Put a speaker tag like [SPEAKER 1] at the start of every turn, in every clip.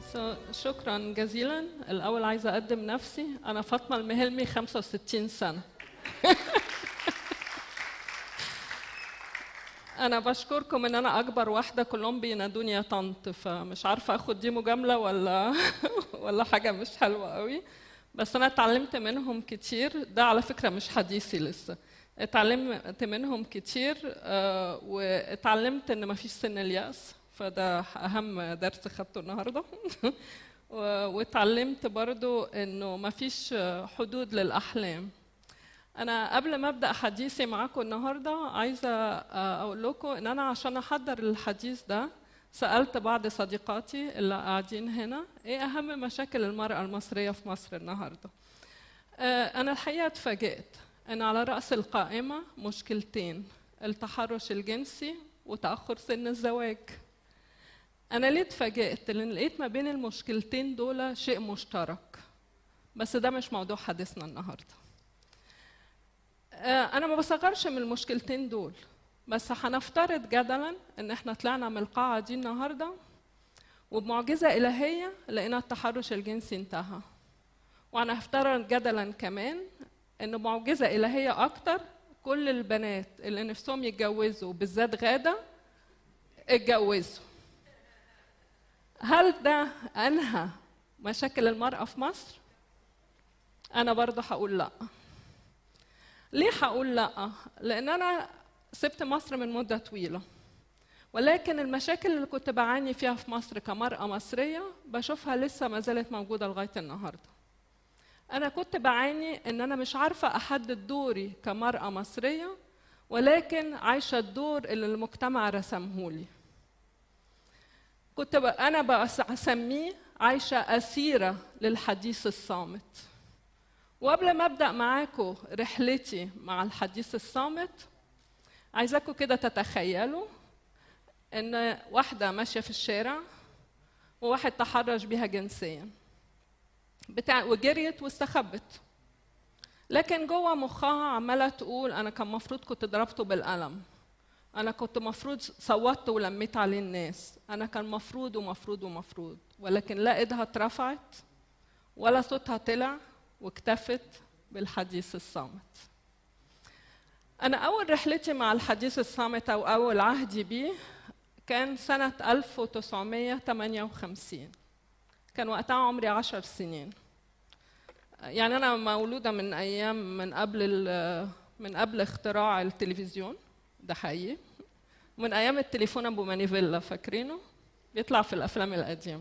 [SPEAKER 1] So, شكرا جزيلا الأول عايزة أقدم نفسي أنا فاطمة المهلمي 65 سنة أنا بشكركم إن أنا أكبر واحدة كلهم بينادوني يا طنط فمش عارفة آخد دي مجاملة ولا ولا حاجة مش حلوة قوي بس أنا اتعلمت منهم كتير ده على فكرة مش حديثي لسه اتعلمت منهم كتير آه، واتعلمت إن مفيش سن اليأس فده أهم درس خدته النهاردة و- واتعلمت برضو إنه مفيش حدود للأحلام أنا قبل ما أبدأ حديثي معاكم النهاردة عايزة أقول لكم إن أنا عشان أحضر الحديث ده سألت بعض صديقاتي اللي قاعدين هنا إيه أهم مشاكل المرأة المصرية في مصر النهاردة آه، أنا الحقيقة اتفاجئت أن على رأس القائمة مشكلتين التحرش الجنسي وتأخر سن الزواج أنا ليه اتفاجئت؟ لأن لقيت ما بين المشكلتين دول شيء مشترك بس ده مش موضوع حديثنا النهارده آه، أنا ما بصغرش من المشكلتين دول بس هنفترض جدلا إن إحنا طلعنا من القاعة دي النهاردة وبمعجزة إلهية لقينا التحرش الجنسي انتهى وأنا هفترض جدلا كمان إن معجزة إلهية أكتر كل البنات اللي نفسهم يتجوزوا بالذات غادة اتجوزوا هل ده أنهى مشاكل المرأة في مصر؟ أنا برضه هقول لأ ليه هقول لا؟ لأن أنا سبت مصر من مدة طويلة ولكن المشاكل اللي كنت بعاني فيها في مصر كمرأة مصرية بشوفها لسه ما زالت موجودة لغاية النهاردة أنا كنت بعاني إن أنا مش عارفة أحدد دوري كمرأة مصرية ولكن عايشة الدور اللي المجتمع رسمهولي كنت ب... أنا بسميه عايشة أسيرة للحديث الصامت وقبل ما ابدا معاكم رحلتي مع الحديث الصامت عايزاكم كده تتخيلوا ان واحده ماشيه في الشارع وواحد تحرش بيها جنسيا بتاع وجريت واستخبت لكن جوه مخها عماله تقول انا كان مفروض كنت ضربته بالقلم انا كنت مفروض صوتت ولميت عليه الناس انا كان مفروض ومفروض ومفروض ولكن لا ايدها اترفعت ولا صوتها طلع واكتفت بالحديث الصامت أنا أول رحلتي مع الحديث الصامت أو أول عهدي بيه كان سنة 1958 كان وقتها عمري عشر سنين يعني أنا مولودة من أيام من قبل ال- من قبل اختراع التلفزيون ده حقيقي من أيام التليفون أبو مانيفيلا فاكرينه بيطلع في الأفلام القديمة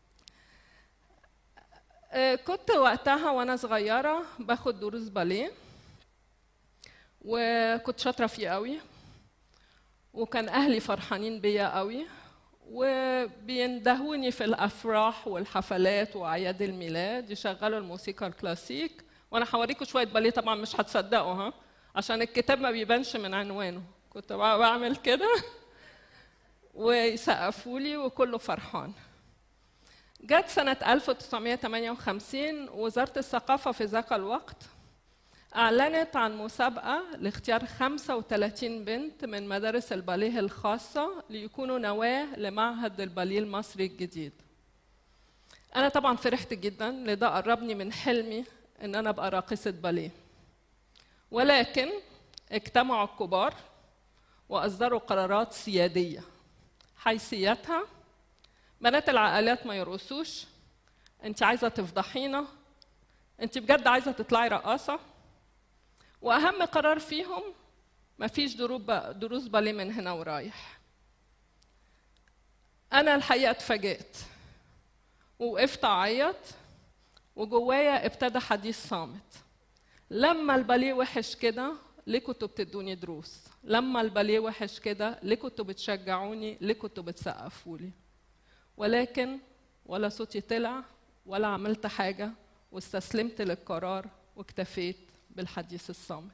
[SPEAKER 1] آه، كنت وقتها وانا صغيره باخد دروس باليه وكنت شاطره فيه قوي وكان اهلي فرحانين بيا قوي وبيندهوني في الافراح والحفلات واعياد الميلاد يشغلوا الموسيقى الكلاسيك وانا هوريكم شويه باليه طبعا مش هتصدقوا ها عشان الكتاب ما بيبانش من عنوانه كنت بعمل كده ويسقفوا لي وكله فرحان جت سنة 1958 وزارة الثقافة في ذاك الوقت أعلنت عن مسابقة لاختيار 35 بنت من مدارس الباليه الخاصة ليكونوا نواة لمعهد الباليه المصري الجديد. أنا طبعا فرحت جدا لده قربني من حلمي إن أنا أبقى راقصة باليه. ولكن اجتمعوا الكبار وأصدروا قرارات سيادية حيثيتها بنات العائلات ما يرقصوش انت عايزه تفضحينا انت بجد عايزه تطلعي رقاصه واهم قرار فيهم مفيش دروب دروس باليه من هنا ورايح انا الحقيقه اتفاجئت ووقفت اعيط وجوايا ابتدى حديث صامت لما الباليه وحش كده ليه كنتوا بتدوني دروس لما الباليه وحش كده ليه كنتوا بتشجعوني ليه كنتوا بتسقفوا لي ولكن ولا صوتي طلع ولا عملت حاجة واستسلمت للقرار واكتفيت بالحديث الصامت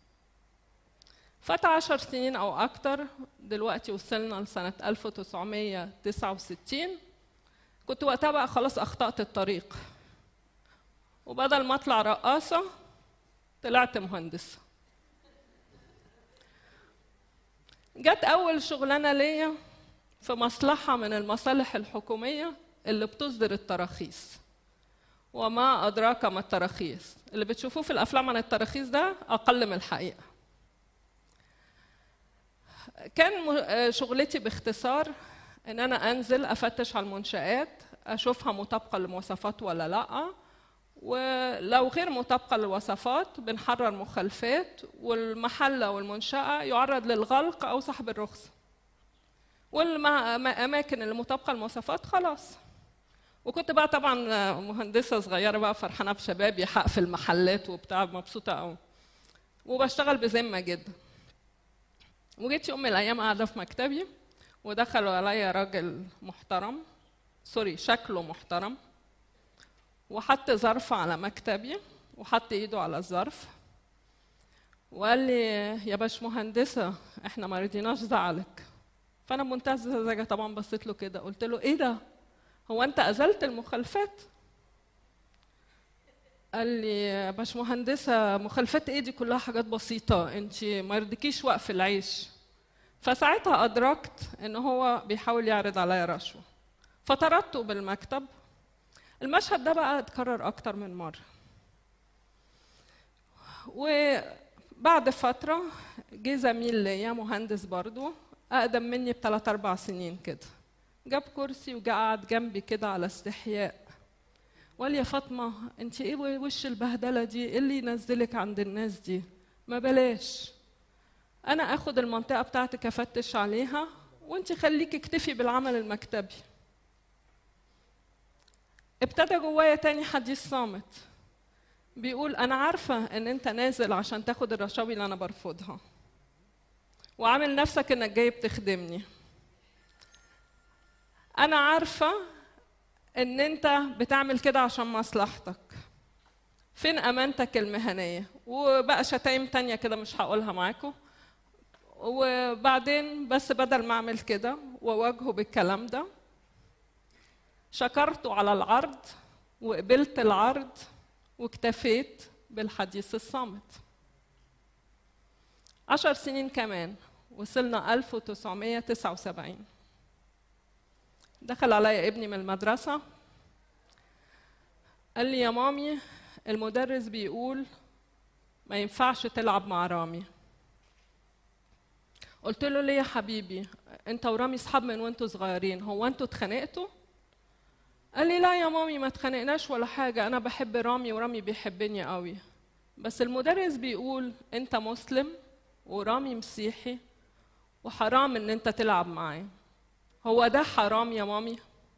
[SPEAKER 1] فات عشر سنين أو أكتر دلوقتي وصلنا لسنة 1969 كنت وقتها بقى خلاص أخطأت الطريق وبدل ما أطلع رقاصة طلعت مهندسة جت أول شغلانة ليا في مصلحة من المصالح الحكومية اللي بتصدر التراخيص وما أدراك ما التراخيص اللي بتشوفوه في الأفلام عن التراخيص ده أقل من الحقيقة كان م- شغلتي باختصار ان انا انزل افتش على المنشات اشوفها مطابقه للمواصفات ولا لا ولو غير مطابقه للوصفات بنحرر مخالفات والمحل او المنشاه يعرض للغلق او سحب الرخصه والاماكن اللي مطابقه للمواصفات خلاص وكنت بقى طبعا مهندسه صغيره بقى فرحانه بشبابي حق في المحلات وبتاع مبسوطه قوي وبشتغل بذمه جدا وجيت يوم من الايام قاعده في مكتبي ودخل عليا راجل محترم سوري شكله محترم وحط ظرف على مكتبي وحط ايده على الظرف وقال لي يا باش مهندسه احنا ما رضيناش زعلك فانا بمنتهى السذاجه طبعا بصيت له كده قلت له ايه ده هو انت ازلت المخالفات قال لي يا باش مهندسه مخالفات ايه دي كلها حاجات بسيطه انت ما يرضيكيش وقف العيش فساعتها ادركت ان هو بيحاول يعرض عليا رشوه فطردته بالمكتب المشهد ده بقى اتكرر اكتر من مره وبعد فتره جه زميل ليا مهندس برضو اقدم مني بثلاث اربع سنين كده جاب كرسي وجا قعد جنبي كده على استحياء وقال يا فاطمه انت ايه وش البهدله دي ايه اللي ينزلك عند الناس دي ما بلاش انا اخد المنطقه بتاعتك افتش عليها وانت خليكي اكتفي بالعمل المكتبي ابتدى جوايا تاني حديث صامت بيقول انا عارفه ان انت نازل عشان تاخد الرشاوي اللي انا برفضها وعامل نفسك انك جاي بتخدمني انا عارفه ان انت بتعمل كده عشان مصلحتك فين امانتك المهنيه وبقى شتايم تانية كده مش هقولها معاكم وبعدين بس بدل ما اعمل كده واواجهه بالكلام ده شكرته على العرض وقبلت العرض واكتفيت بالحديث الصامت عشر سنين كمان وصلنا 1979 دخل عليا ابني من المدرسة قال لي يا مامي المدرس بيقول ما ينفعش تلعب مع رامي قلت له ليه يا حبيبي انت ورامي اصحاب من وانتوا صغيرين هو انتوا اتخانقتوا قال لي لا يا مامي ما اتخانقناش ولا حاجه انا بحب رامي ورامي بيحبني قوي بس المدرس بيقول انت مسلم ورامي مسيحي وحرام ان انت تلعب معاه هو ده حرام يا مامي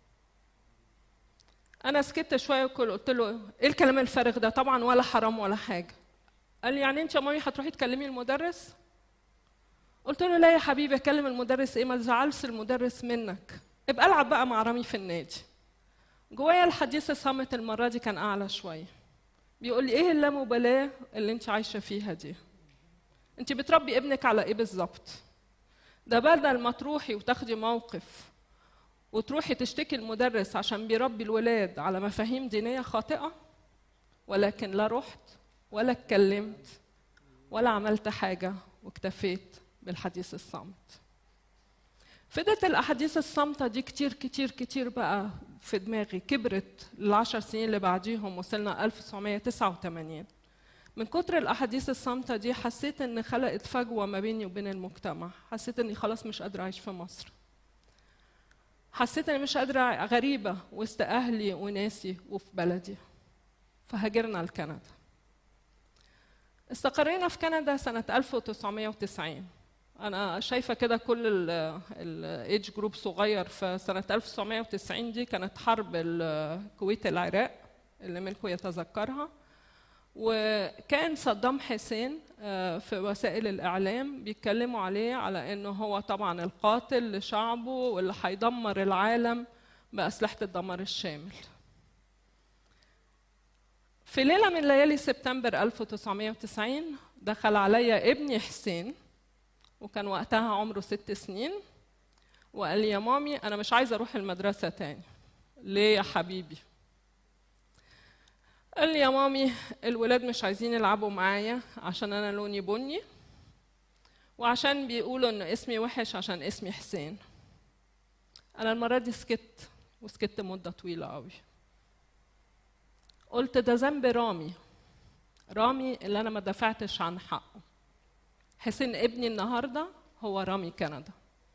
[SPEAKER 1] انا سكت شويه وكل قلت له ايه الكلام الفارغ ده طبعا ولا حرام ولا حاجه قال لي يعني انت يا مامي هتروحي تكلمي المدرس قلت له لا يا حبيبي اكلم المدرس ايه ما تزعلش المدرس منك ابقى العب بقى مع رامي في النادي جوايا الحديث الصامت المره دي كان اعلى شويه بيقول لي ايه اللامبالاه اللي انت عايشه فيها دي انت بتربي ابنك على ايه بالظبط ده بدل ما تروحي وتاخدي موقف وتروحي تشتكي المدرس عشان بيربي الولاد على مفاهيم دينيه خاطئه ولكن لا رحت ولا اتكلمت ولا عملت حاجه واكتفيت بالحديث الصامت فضلت الاحاديث الصامته دي كتير كتير كتير بقى في دماغي كبرت العشر سنين اللي بعديهم وصلنا 1989 من كتر الاحاديث الصامته دي حسيت ان خلقت فجوه ما بيني وبين المجتمع حسيت اني خلاص مش قادره اعيش في مصر حسيت اني مش قادره غريبه وسط اهلي وناسي وفي بلدي فهاجرنا لكندا استقرينا في كندا سنة 1990 أنا شايفة كده كل الايدج جروب صغير في سنة 1990 دي كانت حرب الكويت العراق اللي منكم يتذكرها وكان صدام حسين في وسائل الإعلام بيتكلموا عليه على إنه هو طبعا القاتل لشعبه واللي هيدمر العالم بأسلحة الدمار الشامل في ليلة من ليالي سبتمبر 1990 دخل عليا ابني حسين وكان وقتها عمره ست سنين وقال لي يا مامي أنا مش عايزة أروح المدرسة تاني ليه يا حبيبي؟ قال لي يا مامي الولاد مش عايزين يلعبوا معايا عشان أنا لوني بني وعشان بيقولوا إن اسمي وحش عشان اسمي حسين أنا المرة دي سكت وسكت مدة طويلة قوي قلت ده ذنب رامي رامي اللي أنا ما دفعتش عن حقه حسين ابني النهاردة هو رامي كندا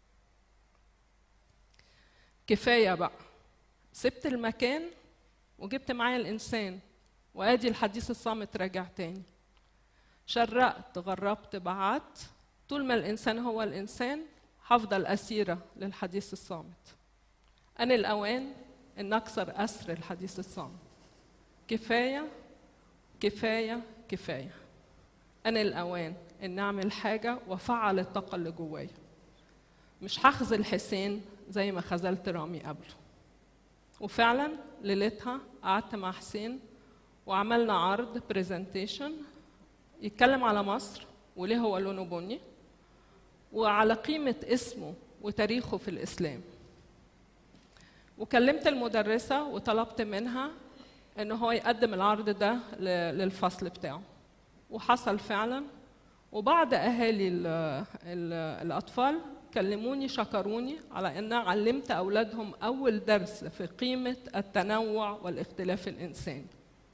[SPEAKER 1] كفاية بقى سبت المكان وجبت معايا الإنسان وادي الحديث الصامت راجع تاني شرقت غربت بعت طول ما الانسان هو الانسان هفضل اسيره للحديث الصامت ان الاوان ان اكسر اسر الحديث الصامت كفايه كفايه كفايه ان الاوان ان اعمل حاجه وافعل الطاقه اللي جوايا مش هخذل حسين زي ما خذلت رامي قبله وفعلا ليلتها قعدت مع حسين وعملنا عرض برزنتيشن يتكلم على مصر وليه هو لونه بني وعلى قيمة اسمه وتاريخه في الإسلام وكلمت المدرسة وطلبت منها إن هو يقدم العرض ده للفصل بتاعه وحصل فعلا وبعض أهالي ال ال الأطفال كلموني شكروني على أن علمت أولادهم أول درس في قيمة التنوع والاختلاف الإنساني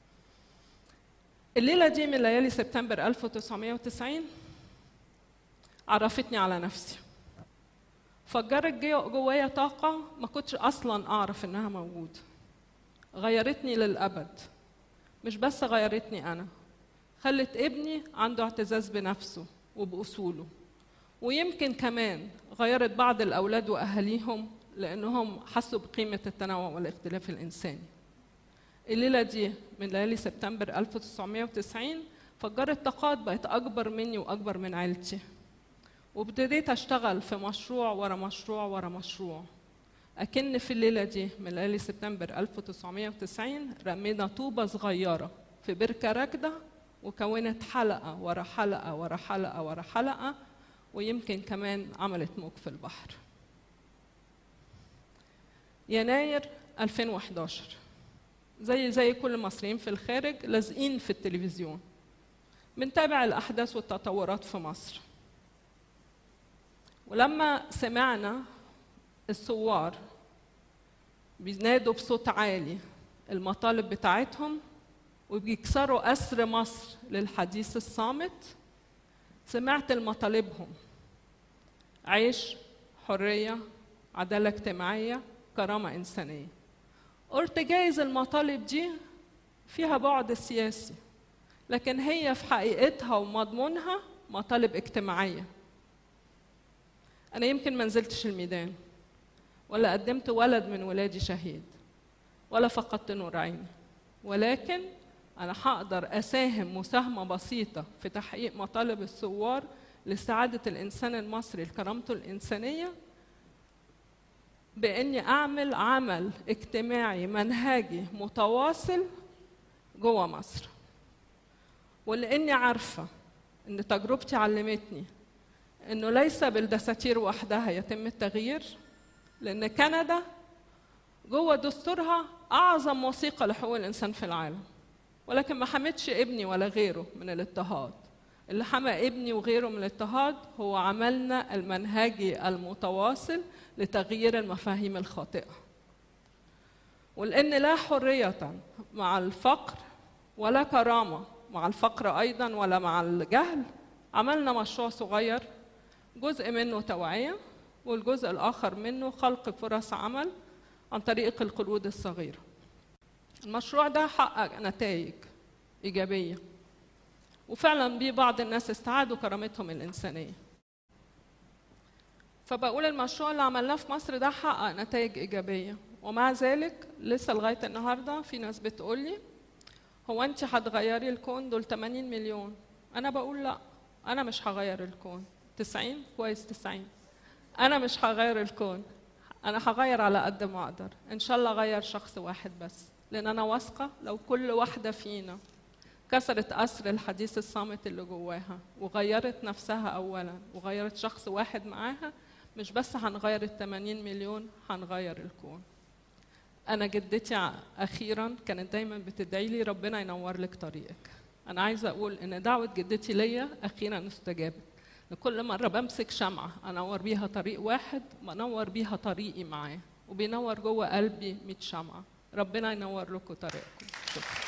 [SPEAKER 1] الليلة دي من ليالي سبتمبر 1990 عرفتني على نفسي فجرت جوايا طاقة ما كنتش أصلا أعرف إنها موجودة غيرتني للأبد مش بس غيرتني أنا خلت ابني عنده اعتزاز بنفسه وبأصوله ويمكن كمان غيرت بعض الأولاد وأهاليهم لأنهم حسوا بقيمة التنوع والاختلاف الإنساني الليلة دي من ليالي سبتمبر 1990 فجرت طاقات بقت أكبر مني وأكبر من عيلتي وابتديت أشتغل في مشروع ورا مشروع ورا مشروع أكن في الليلة دي من ليالي سبتمبر 1990 رمينا طوبة صغيرة في بركة راكدة وكونت حلقة ورا حلقة ورا حلقة ورا حلقة ويمكن كمان عملت موج في البحر يناير 2011 زي زي كل المصريين في الخارج لازقين في التلفزيون بنتابع الأحداث والتطورات في مصر ولما سمعنا الثوار بينادوا بصوت عالي المطالب بتاعتهم وبيكسروا أسر مصر للحديث الصامت سمعت المطالبهم عيش حرية عدالة اجتماعية كرامة إنسانية قلت جايز المطالب دي فيها بعد سياسي لكن هي في حقيقتها ومضمونها مطالب اجتماعيه انا يمكن ما نزلتش الميدان ولا قدمت ولد من ولادي شهيد ولا فقدت نور عيني ولكن انا هقدر اساهم مساهمه بسيطه في تحقيق مطالب الثوار لسعاده الانسان المصري لكرامته الانسانيه باني اعمل عمل اجتماعي منهجي متواصل جوه مصر ولاني عارفه ان تجربتي علمتني انه ليس بالدساتير وحدها يتم التغيير لان كندا جوه دستورها اعظم وثيقه لحقوق الانسان في العالم ولكن ما حمتش ابني ولا غيره من الاضطهاد اللي حمى ابني وغيره من الاضطهاد هو عملنا المنهجي المتواصل لتغيير المفاهيم الخاطئه ولان لا حريه مع الفقر ولا كرامه مع الفقر ايضا ولا مع الجهل عملنا مشروع صغير جزء منه توعيه والجزء الاخر منه خلق فرص عمل عن طريق القروض الصغيره المشروع ده حقق نتائج ايجابيه وفعلا بيه بعض الناس استعادوا كرامتهم الانسانيه فبقول المشروع اللي عملناه في مصر ده حقق نتائج ايجابيه ومع ذلك لسه لغايه النهارده في ناس بتقول لي هو انت هتغيري الكون دول 80 مليون انا بقول لا انا مش هغير الكون 90 كويس 90 انا مش هغير الكون انا هغير على قد ما اقدر ان شاء الله اغير شخص واحد بس لان انا واثقه لو كل واحده فينا كسرت أسر الحديث الصامت اللي جواها وغيرت نفسها أولا وغيرت شخص واحد معاها مش بس هنغير ال 80 مليون هنغير الكون أنا جدتي أخيرا كانت دايما بتدعي لي ربنا ينور لك طريقك أنا عايزة أقول إن دعوة جدتي ليا أخيرا استجابت لكل مرة بمسك شمعة أنور بيها طريق واحد بنور بيها طريقي معاه وبينور جوه قلبي 100 شمعه ربنا ينور لكم طريقكم شكرا